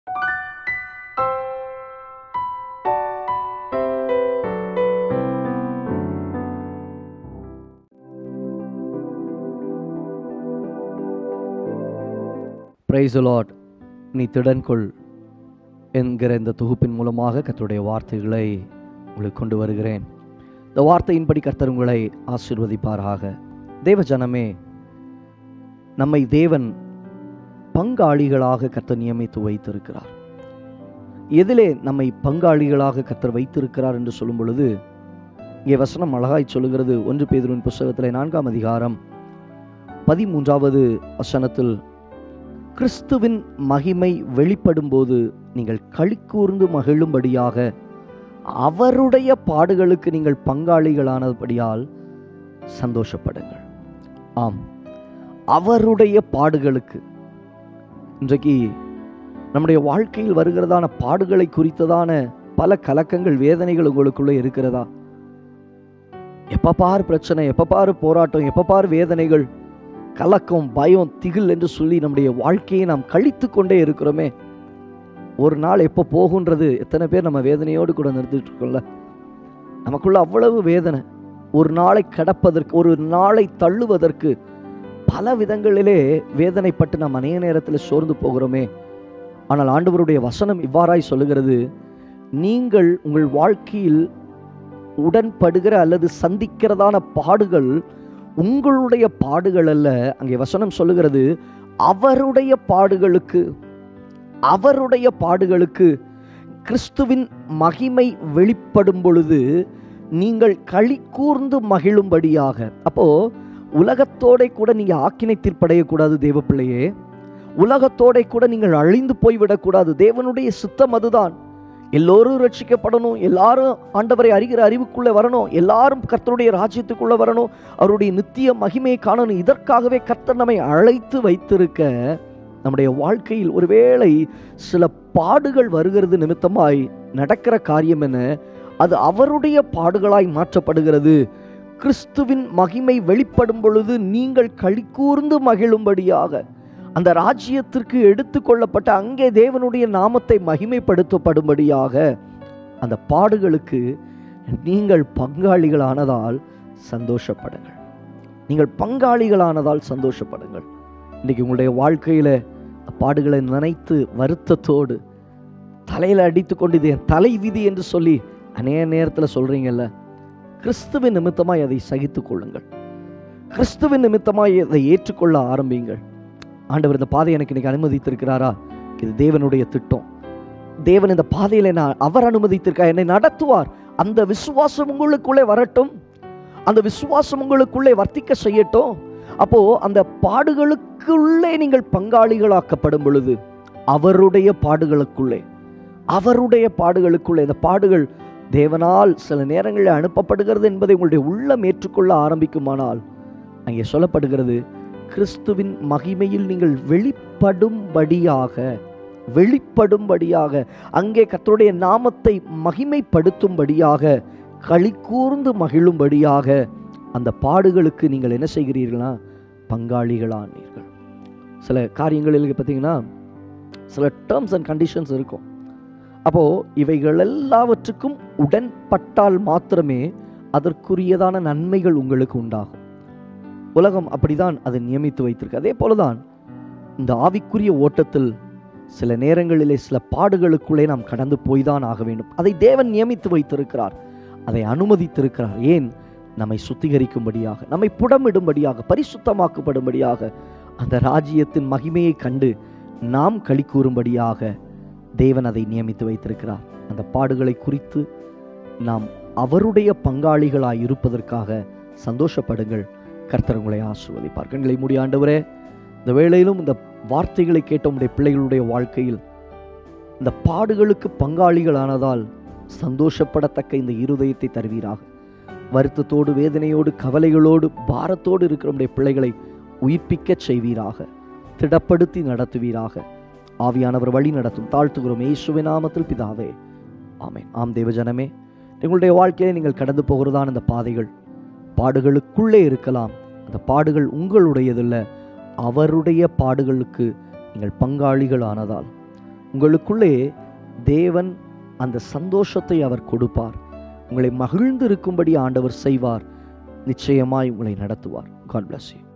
price Lord நீ திடன்கொள் என்கிற இந்த தொகுப்பின் மூலமாக கர்த்தருடைய வார்த்தைகளை உங்களுக்கு கொண்டு வருகிறேன் இந்த வார்த்தையின்படி கர்த்தர் உங்களை ஆசீர்வதிப்பாராக தேவ ஜனமே நம்மை தேவன் பங்காளிகளாக கர்த்தர் நியமித்து வைத்திருக்கிறார் எதிலே நம்மை பங்காளிகளாக கர்த்தர் வைத்திருக்கிறார் என்று சொல்லும் பொழுது இங்கே வசனம் அழகாய் சொல்லுகிறது ஒன்று பேதுருவின் புஸ்தகத்தில் நான்காம் அதிகாரம் பதிமூன்றாவது வசனத்தில் கிறிஸ்துவின் மகிமை வெளிப்படும்போது நீங்கள் களிக்கூர்ந்து மகிழும்படியாக அவருடைய பாடுகளுக்கு நீங்கள் பங்காளிகளானபடியால் சந்தோஷப்படுங்கள் ஆம் அவருடைய பாடுகளுக்கு இன்றைக்கு நம்முடைய வாழ்க்கையில் வருகிறதான பாடுகளை குறித்ததான பல கலக்கங்கள் வேதனைகள் உங்களுக்குள்ளே இருக்கிறதா எப்ப பாரு பிரச்சனை எப்ப பாரு போராட்டம் எப்ப பாரு வேதனைகள் கலக்கம் பயம் திகில் என்று சொல்லி நம்முடைய வாழ்க்கையை நாம் கழித்து கொண்டே இருக்கிறோமே ஒரு நாள் எப்போ போகுன்றது எத்தனை பேர் நம்ம வேதனையோடு கூட நிறுத்திட்டு இருக்கோம்ல நமக்குள்ள அவ்வளவு வேதனை ஒரு நாளை கடப்பதற்கு ஒரு நாளை தள்ளுவதற்கு பல விதங்களிலே வேதனைப்பட்டு நாம் அநேக நேரத்தில் சோர்ந்து போகிறோமே ஆனால் ஆண்டவருடைய வசனம் இவ்வாறாய் சொல்லுகிறது நீங்கள் உங்கள் வாழ்க்கையில் உடன்படுகிற அல்லது சந்திக்கிறதான பாடுகள் உங்களுடைய பாடுகள் அல்ல அங்கே வசனம் சொல்லுகிறது அவருடைய பாடுகளுக்கு அவருடைய பாடுகளுக்கு கிறிஸ்துவின் மகிமை வெளிப்படும் பொழுது நீங்கள் களி கூர்ந்து மகிழும்படியாக அப்போ உலகத்தோட கூட நீங்க ஆக்கினை தீர்ப்படையக்கூடாது தேவ பிள்ளையே உலகத்தோட கூட நீங்கள் அழிந்து போய்விடக்கூடாது தேவனுடைய சித்தம் அதுதான் எல்லோரும் ரட்சிக்கப்படணும் எல்லாரும் ஆண்டவரை அறிகிற அறிவுக்குள்ளே வரணும் எல்லாரும் கர்த்தருடைய ராஜ்யத்துக்குள்ளே வரணும் அவருடைய நித்திய மகிமையை காணணும் இதற்காகவே கர்த்தர் நம்மை அழைத்து வைத்திருக்க நம்முடைய வாழ்க்கையில் ஒருவேளை சில பாடுகள் வருகிறது நிமித்தமாய் நடக்கிற காரியம் என்ன அது அவருடைய பாடுகளாய் மாற்றப்படுகிறது கிறிஸ்துவின் மகிமை வெளிப்படும் பொழுது நீங்கள் களிக்கூர்ந்து மகிழும்படியாக அந்த ராஜ்யத்திற்கு எடுத்துக்கொள்ளப்பட்ட அங்கே தேவனுடைய நாமத்தை மகிமைப்படுத்தப்படும்படியாக அந்த பாடுகளுக்கு நீங்கள் பங்காளிகளானதால் சந்தோஷப்படுங்கள் நீங்கள் பங்காளிகளானதால் சந்தோஷப்படுங்கள் இன்னைக்கு உங்களுடைய வாழ்க்கையில் பாடுகளை நினைத்து வருத்தத்தோடு தலையில் அடித்து கொண்டு இது என் தலை விதி என்று சொல்லி அநேக நேரத்தில் சொல்கிறீங்கல்ல கிறிஸ்துவின் நிமித்தமாய் அதை சகித்து கொள்ளுங்கள் கிறிஸ்துவின் நிமித்தமாய் அதை ஏற்றுக்கொள்ள ஆரம்பிங்கள் ஆண்டவர் இந்த பாதையை எனக்கு இன்னைக்கு அனுமதித்திருக்கிறாரா இது தேவனுடைய திட்டம் தேவன் இந்த பாதையில் நான் அவர் அனுமதித்திருக்கா என்னை நடத்துவார் அந்த விசுவாசம் உங்களுக்குள்ளே வரட்டும் அந்த விசுவாசம் உங்களுக்குள்ளே வர்த்திக்க செய்யட்டும் அப்போ அந்த பாடுகளுக்குள்ளே நீங்கள் பங்காளிகளாக்கப்படும் பொழுது அவருடைய பாடுகளுக்குள்ளே அவருடைய பாடுகளுக்குள்ளே இந்த பாடுகள் தேவனால் சில நேரங்களில் அனுப்பப்படுகிறது என்பதை உங்களுடைய உள்ளம் ஏற்றுக்கொள்ள ஆரம்பிக்குமானால் அங்கே சொல்லப்படுகிறது கிறிஸ்துவின் மகிமையில் நீங்கள் வெளிப்படும்படியாக வெளிப்படும்படியாக அங்கே கர்த்தருடைய நாமத்தை மகிமைப்படுத்தும்படியாக களிக்கூர்ந்து மகிழும்படியாக அந்த பாடுகளுக்கு நீங்கள் என்ன செய்கிறீர்களா பங்காளிகளானீர்கள் சில காரியங்களில் பார்த்தீங்கன்னா சில டேர்ம்ஸ் அண்ட் கண்டிஷன்ஸ் இருக்கும் அப்போது இவைகள் எல்லாவற்றுக்கும் உடன்பட்டால் மாத்திரமே அதற்குரியதான நன்மைகள் உங்களுக்கு உண்டாகும் உலகம் அப்படிதான் அதை நியமித்து வைத்திருக்கு அதே போலதான் இந்த ஆவிக்குரிய ஓட்டத்தில் சில நேரங்களிலே சில பாடுகளுக்குள்ளே நாம் கடந்து போய்தான் ஆக வேண்டும் அதை தேவன் நியமித்து வைத்திருக்கிறார் அதை அனுமதித்திருக்கிறார் ஏன் நம்மை சுத்திகரிக்கும்படியாக நம்மை புடமிடும்படியாக பரிசுத்தமாக்கப்படும்படியாக அந்த ராஜ்யத்தின் மகிமையை கண்டு நாம் களி கூறும்படியாக தேவன் அதை நியமித்து வைத்திருக்கிறார் அந்த பாடுகளை குறித்து நாம் அவருடைய பங்காளிகளாய் இருப்பதற்காக சந்தோஷப்படுங்கள் கர்த்தர் உங்களை ஆசிர்வதிப்பார் கண்களை மூடி ஆண்டவரே இந்த வேளையிலும் இந்த வார்த்தைகளை கேட்ட உடைய பிள்ளைகளுடைய வாழ்க்கையில் இந்த பாடுகளுக்கு பங்காளிகளானதால் சந்தோஷப்படத்தக்க இந்த இருதயத்தை தருவீராக வருத்தத்தோடு வேதனையோடு கவலைகளோடு பாரத்தோடு இருக்கிற உடைய பிள்ளைகளை உயிர்ப்பிக்கச் செய்வீராக திடப்படுத்தி நடத்துவீராக ஆவியானவர் வழி நடத்தும் தாழ்த்துகிறோம் இயேசுவின் நாமத்தில் பிதாவே ஆமென் ஆம் தேவஜனமே எங்களுடைய வாழ்க்கையிலே நீங்கள் கடந்து போகிறதான இந்த பாதைகள் பாடுகளுக்குள்ளே இருக்கலாம் அந்த பாடுகள் உங்களுடையதில்ல அவருடைய பாடுகளுக்கு நீங்கள் பங்காளிகள் ஆனதால் உங்களுக்குள்ளே தேவன் அந்த சந்தோஷத்தை அவர் கொடுப்பார் உங்களை மகிழ்ந்து இருக்கும்படி ஆண்டவர் செய்வார் நிச்சயமாய் உங்களை நடத்துவார் காட் bless you